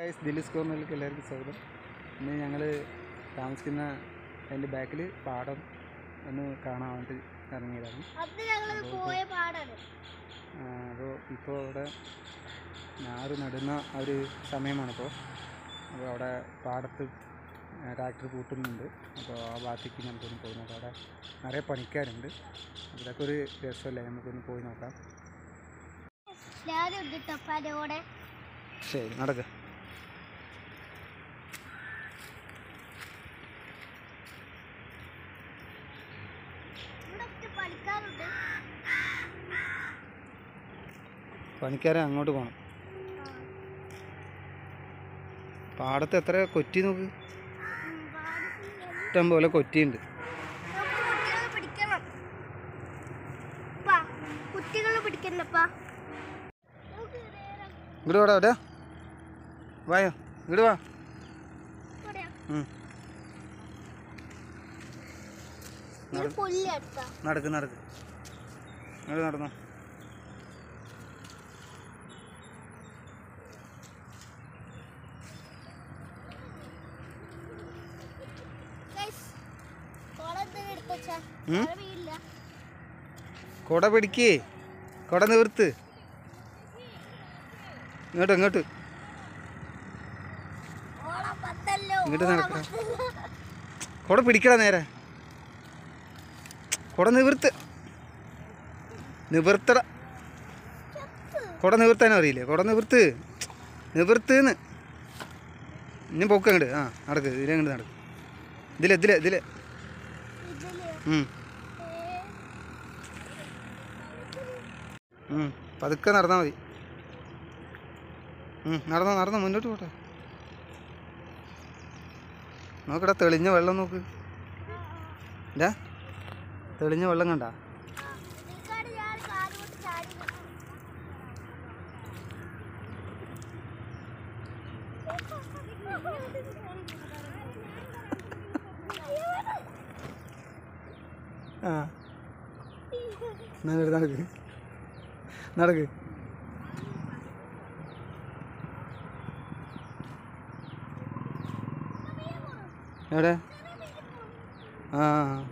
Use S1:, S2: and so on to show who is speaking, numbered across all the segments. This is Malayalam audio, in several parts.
S1: ഗൈസ് ദിലിസ് കോർണറിലേക്ക് എല്ലാവർക്കും സ്വാഗതം ഇന്ന് ഞങ്ങൾ താമസിക്കുന്ന അതിൻ്റെ ബാക്കിൽ പാടം ഒന്ന് കാണാൻ വേണ്ടി ഇറങ്ങിയതാണ്
S2: അത് ഞങ്ങൾ പോയ പാടാണ്
S1: അപ്പോൾ ഇപ്പോൾ അവിടെ ഞാറ് നടുന്ന ആ ഒരു സമയമാണിപ്പോൾ അപ്പോൾ അവിടെ പാടത്ത് ട്രാക്ടർ കൂട്ടുന്നുണ്ട് അപ്പോൾ ആ ഭാഗത്തേക്ക് നമുക്കൊന്ന് പോയി നോക്കാം അവിടെ നിറയെ പണിക്കാരുണ്ട് അപ്പോൾ ഇതൊക്കെ ഒരു രസമല്ലേ നമുക്കൊന്ന് പോയി നോക്കാം
S2: ഞാനും കിട്ടപ്പാൻ്റെ കൂടെ
S1: ശരി നടക്കുക
S2: ഇവിടെ ഒക്കെ പണിക്കാറുണ്ട്
S1: പണിക്കാരെ അങ്ങോട്ട് പോകണം പാടത്ത് എത്ര കൊറ്റി നോക്ക് ഇഷ്ടം പോലെ കൊറ്റിയുണ്ട്
S2: കുട്ടികളെ പിടിക്കണം ഉപ്പാ, കുട്ടികളെ പിടിക്കണ്ടപ്പാ
S1: ഇങ്ങോട്ട് വാടാ എവിടെയാ വായോ ഇങ്ങോട്ട് വാ ഉം.
S2: ഇത് പുല്ല് എടുത്താ
S1: നടക്ക് നടക്ക് ഇങ്ങോട്ട് നടന്നോ
S2: എടുത്തച്ചാ
S1: ഉം?
S2: അറിയില്ല
S1: കുട പിടിക്കേ കുട നിവർത്ത് ഇങ്ങോട്ട് ഇങ്ങോട്ട്
S2: ഓളെ പത്തല്ലോ
S1: ഇങ്ങോട്ട്
S2: ഓളെ
S1: നടക്കടാ.
S2: പത്തല്ലോ.
S1: കുട പിടിക്കടാ നേരെ കുട നിവർത്ത് നിവർത്തട കുട നിവർത്താനും അറിയില്ലേ കുട നിവർത്ത് നിവർത്തുന്ന് ഇനി പൊക്ക് അങ്ങോട്ട് ആ നടക്ക് ഇതിലെ അങ്ങോട്ട് നടക്ക് ഇതിലെ ഇതിലെ ഇതിലെ
S2: ഇതില്
S1: ഉം.
S2: ഏ,
S1: ഉം. പതുക്കെ നടന്നാൽ മതി ഉം, നടന്നോ നടന്നോ മുന്നോട്ട് പോട്ടെ നോക്കടാ തെളിഞ്ഞ വെള്ളം നോക്ക് ഇതാ തെളിഞ്ഞ വെള്ളം കണ്ട
S2: ഇതിൽക്കാട് ഞാൻ കാല് കൊണ്ട് ചാടി നിന്നു.
S1: ആ നടക്ക് നടക്ക് നടക്ക് എവിടെ ആ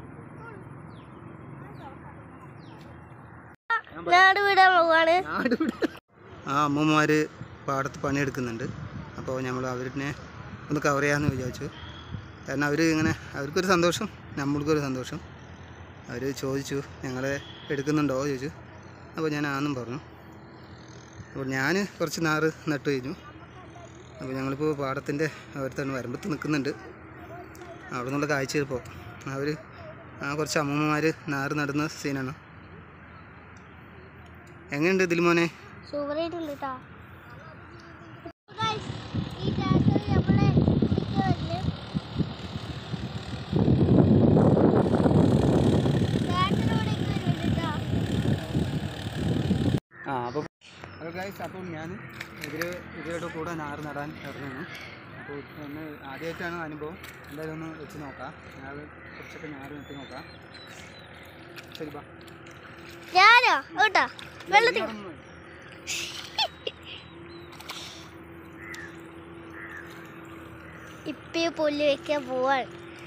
S2: നാട് വിടാൻ പോവാണ്
S1: ആ അമ്മമാർ പാടത്ത് പണിയെടുക്കുന്നുണ്ട് അപ്പോൾ നമ്മൾ അവരിനെ ഒന്ന് കവർ ചെയ്യാമെന്ന് വിചാരിച്ചു കാരണം അവർ ഇങ്ങനെ അവർക്കൊരു സന്തോഷം നമ്മൾക്കൊരു സന്തോഷം അവർ ചോദിച്ചു ഞങ്ങളെ എടുക്കുന്നുണ്ടോ ചോദിച്ചു അപ്പോൾ ഞാൻ ആന്നും പറഞ്ഞു അപ്പോൾ ഞാൻ കുറച്ച് നാറ് നട്ടു കഴിഞ്ഞു അപ്പോൾ ഞങ്ങളിപ്പോൾ പാടത്തിൻ്റെ അവിടുത്തെ വരമ്പത്ത് നിൽക്കുന്നുണ്ട് അവിടെ നിന്നുള്ള കാഴ്ച ഇപ്പോൾ അവർ ആ കുറച്ച് അമ്മമ്മമാർ നാറ് നടുന്ന സീനാണ് എങ്ങനെയുണ്ട് ഇതിൽ മോനെ
S2: സൂപ്പറായിട്ടുണ്ട് കേട്ടോ ഈ ട്രാക്ടർ നമ്മളെ ഇരിക്കുവല്ലേ ട്രാക്ടറോടെ വരുന്നുണ്ട്
S1: ആ അപ്പോൾ ഹലോ ഗൈസ് അപ്പോൾ ഞാൻ ഇതിൽ ഇതിലോട്ട് കൂടെ നാറ് നടാൻ ഇറങ്ങുന്നു അപ്പോൾ ഒന്ന് ആദ്യമായിട്ടാണ് അനുഭവം എന്തായാലും ഒന്ന് വെച്ച് നോക്കാം ഞാൻ കുറച്ചൊക്കെ ഞാറ് നട്ട് നോക്കാം ശരി ബാ
S2: ഞാനോ കേട്ടോ വെള്ളത്തിൽ
S1: ഇവിടെ നിന്ന്
S2: ഇപ്പി പുല്ല് വെക്കാൻ പോവാൻ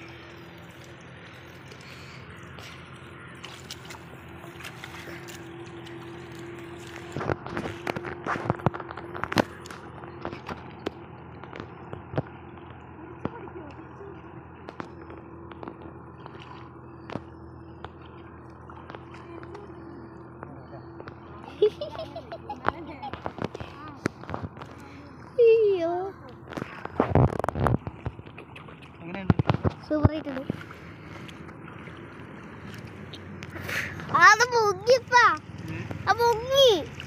S2: അയ്യോ
S1: എങ്ങനെയുണ്ട്
S2: സൂപ്പറായിട്ടുണ്ട് അത് മുങ്ങിപ്പാ അത് മുങ്ങി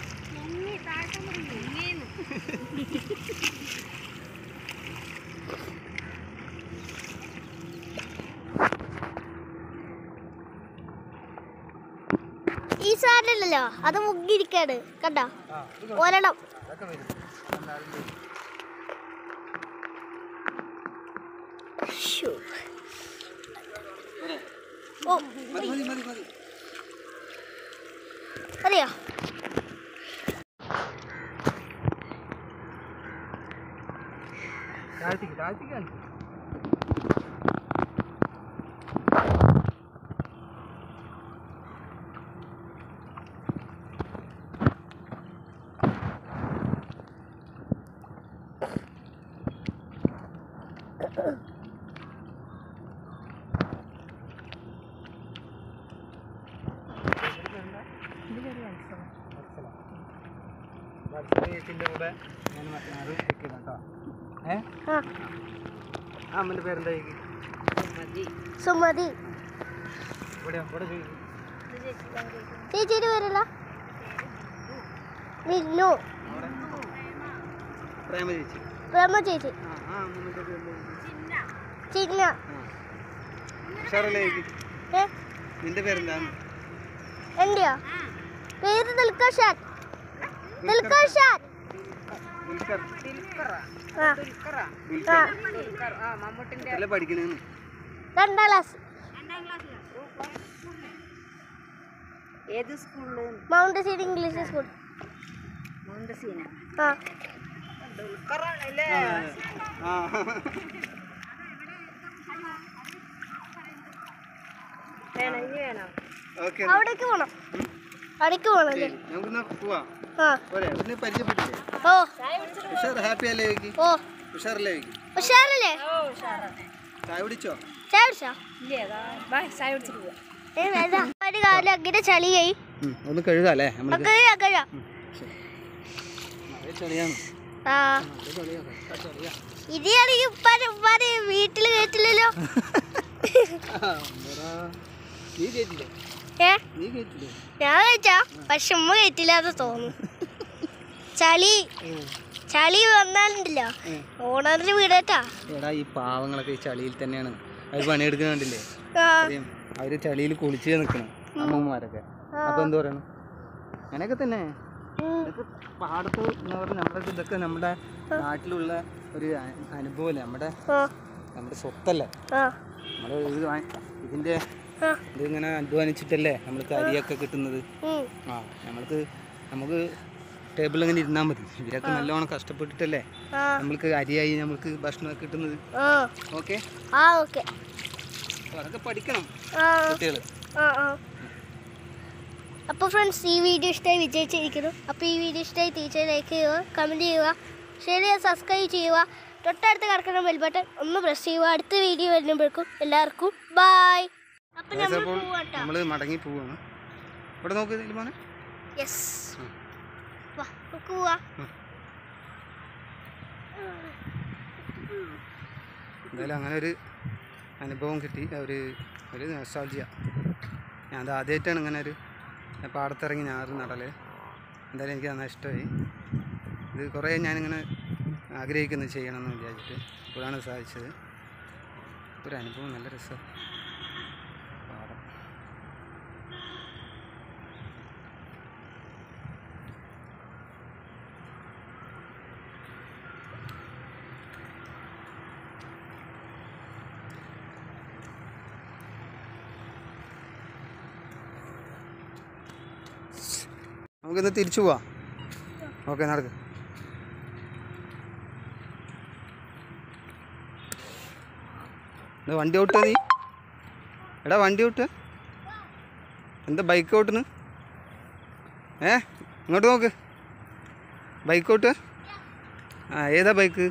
S2: ഈ സാധനമല്ലല്ലോ അത് മുങ്ങിയിരിക്കാണ് കണ്ടോ
S1: ആ ഇത്
S2: ഒരെണ്ണം
S1: അതൊക്കെ വരും എന്തായാലും വരും.
S2: ശ്ശോ. ഓ
S1: മതി മതി മതി മതി
S2: അറിയോ
S1: താഴ്ത്തിക്ക് താഴ്ത്തിക്കാണ് കൂടെ ഞാൻ അത് വെക്കണം കേട്ടോ ഏ
S2: ആ
S1: ആ അമ്മൻ്റെ പേരെന്താ
S2: സുമതി
S1: ഇവിടെ ഇവിടെ ചോദിക്ക്.
S2: ചേച്ചിയുടെ പേരല്ല മിന്നു
S1: അവിടെ പ്രേമ ചേച്ചി
S2: പ്രേമ ചേച്ചി
S1: ആ ആ അമ്മൻ്റെ പേര്
S2: ചിന്ന
S1: ആ ഉഷാറല്ലേ ചേച്ചി
S2: ഏ
S1: നിന്റെ പേരെന്താ
S2: എന്റെയോ പേര് ദിൽക്കർഷാൻ ദിൽക്കർഷാൻ
S1: ദുൽഖർ
S2: ആ ആ
S1: ദുൽഖർ എല്ലാം പഠിക്കണേന്ന്
S2: രണ്ടാം ക്ലാസ്
S3: ഏത് സ്കൂളില്
S2: മൗണ്ട് സീഡ് ഇംഗ്ലീഷ് സ്കൂൾ
S3: മുണ്ടസീന
S2: ആ
S3: ദുൽഖറാണല്ലേ
S1: ആ
S3: വേണം ഇനി വേണം
S1: ഓക്കെ
S2: അവിടേക്ക് പോണം അവിടേക്ക് പോണം അല്ലേ
S1: നമുക്കിന്ന് പോവാം
S2: ആ
S1: പോരെ പിന്നെ പരിചയപ്പെട്ടില്ലേ
S2: ഓ
S1: ഉഷാർ ഹാപ്പി അല്ലേ ചോദിക്ക്
S2: ഓ
S1: ഉഷാറല്ലേ ചോദിക്ക്
S2: ഉഷാറല്ലേ
S1: ചായ കുടിച്ചോ
S2: ചായ കുടിച്ചോ
S3: ഇല്ലേ ബാ ചായ കുടിച്ചിട്ട് പോവാം
S2: ഏ വേണ്ട ഒരു കാലം അങ്ങനെ ചളിയായി
S1: ഒന്ന് കഴുകാല്ലേ നമ്മൾക്ക്
S2: കഴിയാ കഴിയാ
S1: ചളിയാണ്
S2: ആ ഇനിയാണെങ്കിൽ ഉപ്പാന് ഉപ്പാന് വീട്ടിൽ കേട്ടില്ലല്ലോ
S1: നീ കേട്ടില്ലേ
S2: ഏ
S1: നീ കേട്ടില്ലേ
S2: ഞാൻ കഴിച്ചാ പക്ഷെ ഉമ്മ കേട്ടില്ലാന്ന് തോന്നുന്നു ചളി ചളി വന്നാലുണ്ടല്ലോ ഓണറിന് വീടേറ്റാ
S1: എടാ ഈ പാവങ്ങളൊക്കെ ഈ ചളിയിൽ തന്നെയാണ് അവർ പണിയെടുക്കുന്നുണ്ടില്ലേ
S2: ആ
S1: അറിയാം അവര് ചളിയിൽ കുളിച്ച് നിൽക്കണം അമ്മമാരൊക്കെ അപ്പൊ എന്ത് പറയണം അങ്ങനെയൊക്കെ തന്നെ
S2: ഉം.
S1: ഇതൊക്കെ പാടത്ത് എന്ന് പറഞ്ഞാൽ നമ്മുടെ ഇതൊക്കെ നമ്മുടെ നാട്ടിലുള്ള ഒരു അ- അനുഭവമല്ലേ നമ്മുടെ
S2: ആ
S1: നമ്മുടെ സ്വത്തല്ലേ
S2: ആ
S1: നമ്മൾ ഇത് വാ- ഇതിന്റെ
S2: ആ
S1: ഇതിങ്ങനെ അധ്വാനിച്ചിട്ടല്ലേ നമ്മൾക്ക് അരിയൊക്കെ കിട്ടുന്നത്
S2: ഉം.
S1: ആ നമ്മൾക്ക് നമുക്ക് ടേബിളിൽ ഇങ്ങനെ ഇരുന്നാൽ മതി ഇവരൊക്കെ നല്ലോണം കഷ്ടപ്പെട്ടിട്ടല്ലേ
S2: ആ
S1: നമ്മൾക്ക് അരിയായി നമ്മൾക്ക് ഭക്ഷണമൊക്കെ കിട്ടുന്നത്
S2: ആ
S1: ഓക്കെ
S2: ആ ഓക്കെ
S1: അപ്പോൾ അതൊക്കെ പഠിക്കണം
S2: ആ
S1: കുട്ടികൾ
S2: ആ ആ അപ്പോൾ ഫ്രണ്ട്സ് ഈ വീഡിയോ ഇഷ്ടമായി വിജയിച്ചിരിക്കുന്നു അപ്പോൾ ഈ വീഡിയോ ഇഷ്ടമായി ടീച്ചർ ലൈക്ക് ചെയ്യുക കമൻറ്റ് ചെയ്യുക ഷെയർ ചെയ്യുക സബ്സ്ക്രൈബ് ചെയ്യുക തൊട്ടടുത്ത് കിടക്കുന്ന ബെൽ ബട്ടൺ ഒന്ന് പ്രസ് ചെയ്യുക അടുത്ത വീഡിയോ വരുമ്പോഴേക്കും എല്ലാവർക്കും ബായ് അപ്പം നമ്മൾ
S1: അപ്പോൾ
S2: പോവാട്ടോ
S1: നമ്മൾ മടങ്ങി പോവാണ് ഇവിടെ നോക്ക് മോനെ
S2: യെസ് വാ നമുക്ക് പോവാ
S1: എന്തായാലും അങ്ങനെ ഒരു അനുഭവം കിട്ടി ഒരു ഒരു നൊസ്റ്റാൾജിയ ഞാൻ അത് ആദ്യമായിട്ടാണ് ഇങ്ങനെ ഒരു പാടത്തിറങ്ങി ഞാറ് നടല് എന്തായാലും എനിക്ക് നന്നായി ഇഷ്ടമായി ഇത് കുറേ ഞാനിങ്ങനെ ആഗ്രഹിക്കുന്നു ചെയ്യണമെന്ന് വിചാരിച്ചിട്ട് ഇപ്പോഴാണ് സാധിച്ചത് ഒരു അനുഭവം നല്ല രസം പാടം നമുക്കിന്ന് തിരിച്ചു പോവാം ഓക്കെ നടക്ക് എന്താ വണ്ടി ഓട്ടുക നീ എടാ വണ്ടി ഓട്ടുക എന്താ ബൈക്ക് ഓട്ടുന്നു ഏ ഇങ്ങോട്ട് നോക്ക് ബൈക്ക് ഓട്ടുക ആ ഏതാ ബൈക്ക്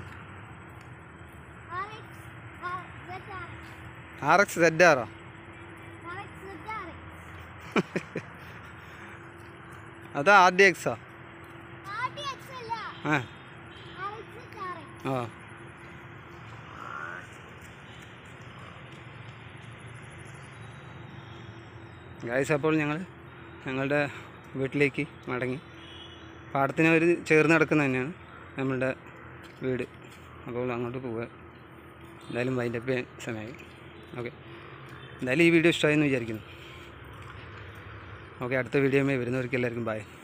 S1: ആർ എക്സ് സെഡ് ആറോ അതാ ആർ ഡി എക്സാ ആ ആ ഗായ്സ് അപ്പോൾ ഞങ്ങൾ ഞങ്ങളുടെ വീട്ടിലേക്ക് മടങ്ങി പാടത്തിന് ഒരു ചേർന്ന് കിടക്കുന്ന തന്നെയാണ് നമ്മളുടെ വീട് അപ്പോൾ അങ്ങോട്ട് പോവുക എന്തായാലും വൈൻഡപ്പ് ചെയ്യാൻ സമയമായി ഓക്കെ എന്തായാലും ഈ വീഡിയോ ഇഷ്ടമായി എന്ന് വിചാരിക്കുന്നു ഓക്കെ അടുത്ത വീഡിയോയുമായി വരുന്നവർക്ക് എല്ലാവർക്കും ബൈ